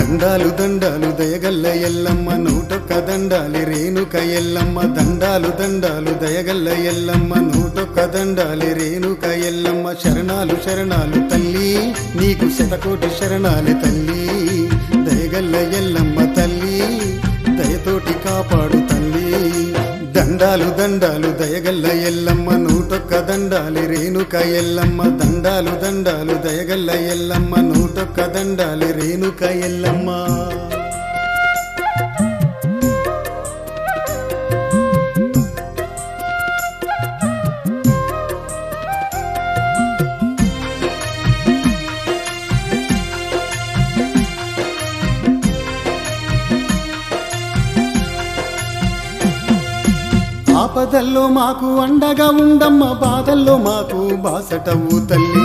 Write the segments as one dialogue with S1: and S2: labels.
S1: దండాలు దండాలు దయగల్ల ఎల్లమ్మ నూటొక్క దండాలి రేణుక ఎల్లమ్మ దండాలు దండాలు దయగల్ల ఎల్లమ్మ నూటొక్క దండాలి రేణుక ఎల్లమ్మ శరణాలు శరణాలు తల్లి నీకు శతకోటి శరణాలి తల్లి దయగల్ల ఎల్లమ్మ తల్లి దయతోటి కాపాడు తల్లి దండాలు దండాలు దయగల్ల ఎల్లమ్మ నూటొక్క దండాలి రేణుక ఎల్లమ్మ దండాలు దండాలు దయగల్ల ఎల్లమ్మ నూటొక్క దండాలి రేణుక ఎల్లమ్మ ఆపదల్లో మాకు అండగా ఉండమ్మ బాధల్లో మాకు బాసటవు తల్లి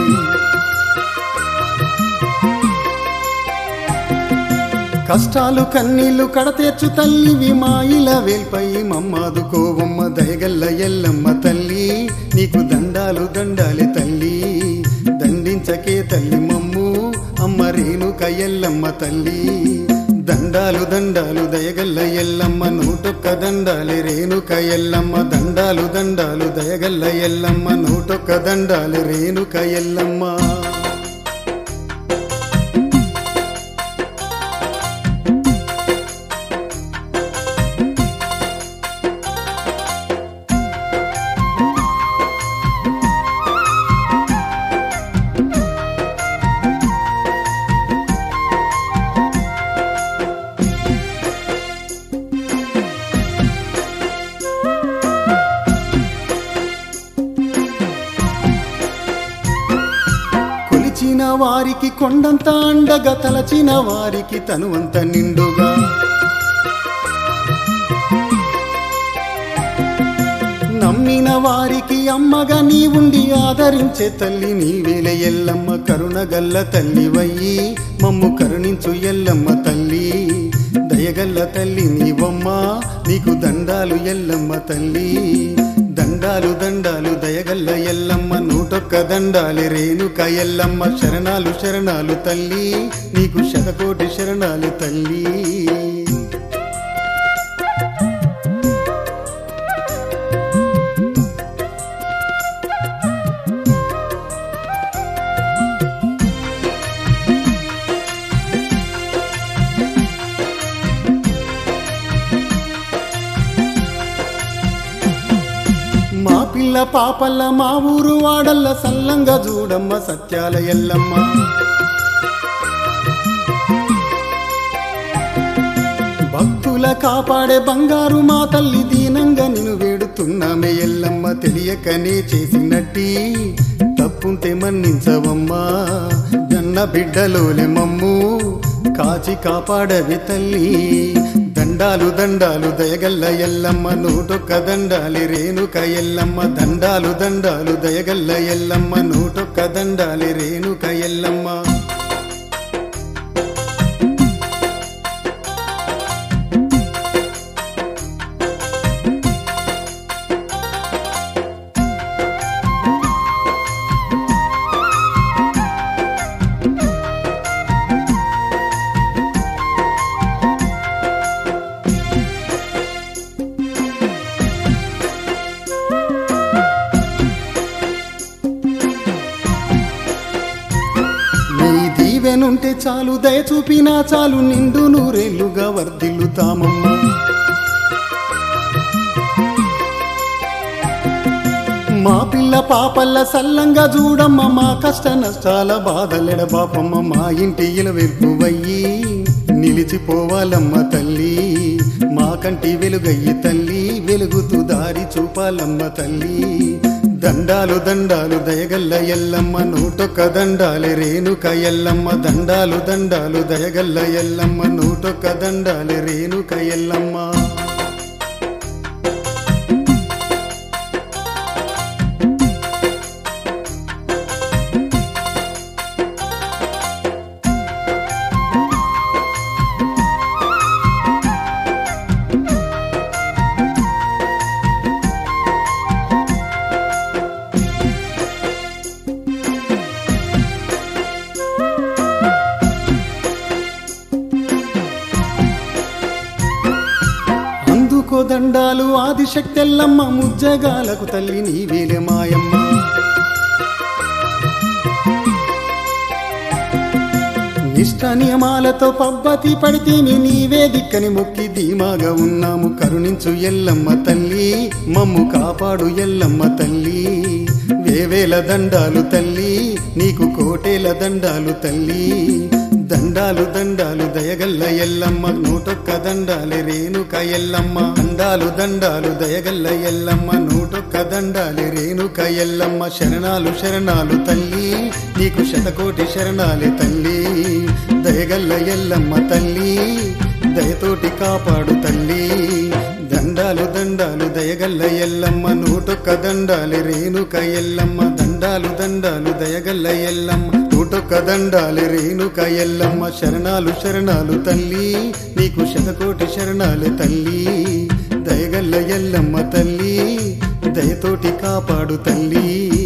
S1: కష్టాలు కన్నీళ్లు కడతీర్చు తల్లివి మాయిల వేల్పై మమ్మాదుకోవమ్మ దయగల్ల ఎల్లమ్మ తల్లి నీకు దండాలు దండాలి తల్లి దండించకే తల్లి మమ్ము అమ్మ రేణుక ఎల్లమ్మ తల్లి దండాలు దండాలు దయగల్ల ఎల్లమ్మ నూటొక్క దండాలి రేణుక ఎల్లమ్మ దండాలు దండాలు దయగల్ల ఎల్లమ్మ నూటొక్క దండాలి రేణుక ఎల్లమ్మ కొలిచిన వారికి కొండంత అండగా తలచిన వారికి తనువంత నిండుగా నమ్మిన వారికి అమ్మగా నీ ఉండి ఆదరించే తల్లి నీవేల ఎల్లమ్మ కరుణగల్ల తల్లి వయ్యి మమ్ము కరుణించు ఎల్లమ్మ తల్లి దయగల్ల తల్లి నీవమ్మ నీకు దండాలు ఎల్లమ్మ తల్లి దండాలు దండాలు దయగల్ల ఎల్లమ్మ నూటొక్క దండాలి రేణుక ఎల్లమ్మ శరణాలు శరణాలు తల్లి నీకు శతకోటి శరణాలు తల్లి మా పిల్ల పాపల్ల మా ఊరు వాడల్ల సల్లంగా చూడమ్మ సత్యాల ఎల్లమ్మ భక్తుల కాపాడే బంగారు మా తల్లి దీనంగా నిన్ను వేడుతున్నామే ఎల్లమ్మ తెలియకనే చేసినట్టి తప్పుంటే మన్నించవమ్మా జన్న బిడ్డలోలే మమ్ము కాచి కాపాడవి తల్లి దండాలు దండాలు దయగల్ల ఎల్లమ్మ నూటొక్క దండాలి రేణుక ఎల్లమ్మ దండాలు దండాలు దయగల్ల ఎల్లమ్మ నూటొక్క దండాలి రేణుక ఎల్లమ్మ నీ దీవెనుంటే చాలు దయ చూపినా చాలు నిండు నూరేళ్లుగా వర్ధిల్లుతామమ్మ మా పిల్ల పాపల్ల సల్లంగా చూడమ్మ మా కష్ట నష్టాల బాధలెడ బాపమ్మ మా ఇంటి ఇలవెల్పువయ్యి నిలిచిపోవాలమ్మ తల్లి మా కంటి వెలుగయ్యి తల్లి వెలుగుతూ దారి చూపాలమ్మ తల్లి దండాలు దండాలు దయగల్ల ఎల్లమ్మ నూటొక్క దండాలి రేణుక ఎల్లమ్మ దండాలు దండాలు దయగల్ల ఎల్లమ్మ నూటొక్క దండాలి రేణుక ఎల్లమ్మ దండాలు ఆదిశక్తి ఎల్లమ్మ ముజ్జగాలకు తల్లి నీవేలే మాయమ్మ నిష్ట నియమాలతో పబ్బతి పడితేమి నీవే దిక్కని మొక్కి ధీమాగా ఉన్నాము కరుణించు ఎల్లమ్మ తల్లి మమ్ము కాపాడు ఎల్లమ్మ తల్లి వేవేల దండాలు తల్లి నీకు కోటేల దండాలు తల్లి దండాలు దండాలు దయగల్ల ఎల్లమ్మ నూటొక్క దండాలే రేణుక ఎల్లమ్మ దండాలు దండాలు దయగల్ల ఎల్లమ్మ నూటొక్క దండాలే రేణుక ఎల్లమ్మ శరణాలు శరణాలు తల్లి నీకు శతకోటి శరణాలే తల్లి దయగల్ల ఎల్లమ్మ తల్లి దయతోటి కాపాడు తల్లి దండాలు దండాలు దయగల్ల ఎల్లమ్మ నూటొక్క దండాలే రేణుక ఎల్లమ్మ దండాలు దండాలు దయగల్ల ఎల్లమ్మ నూటొక్క దండాలే రేణుక ఎల్లమ్మ శరణాలు శరణాలు తల్లి నీకు శతకోటి శరణాలే తల్లి దయగల్ల ఎల్లమ్మ తల్లి దయతోటి కాపాడు తల్లి